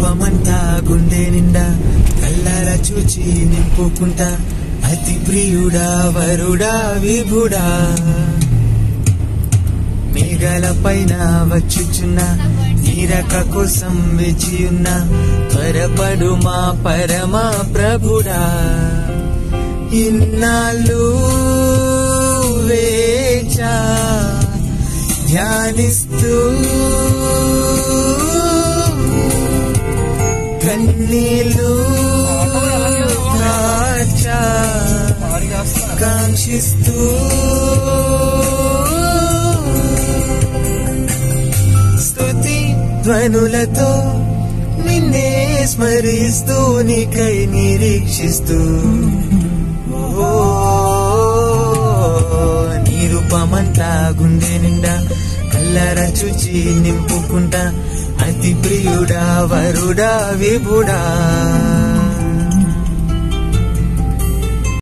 రూపమంతా గుండె నిండా కల్లార చూచి నింపుకుంటా అతి ప్రియుడా వరుడా విభుడా మేఘాల పైన వచ్చుచున్న నీరక కోసం వేచియున్న త్వరపడు మా పరమా ప్రభుడా ఇన్నాళ్ళు వేచా ధ్యానిస్తూ కన్నీళ్ళు కాచా కాంక్షిస్తూ స్తుతి ధ్వనులతో నిన్నే స్మరిస్తూ నీకై నిరీక్షిస్తూ ఓ నీ రూపమంతా గుండె నిండా కల్లర చూచి నింపుకుంటా అతి ప్రియుడా వరుడా విభుడా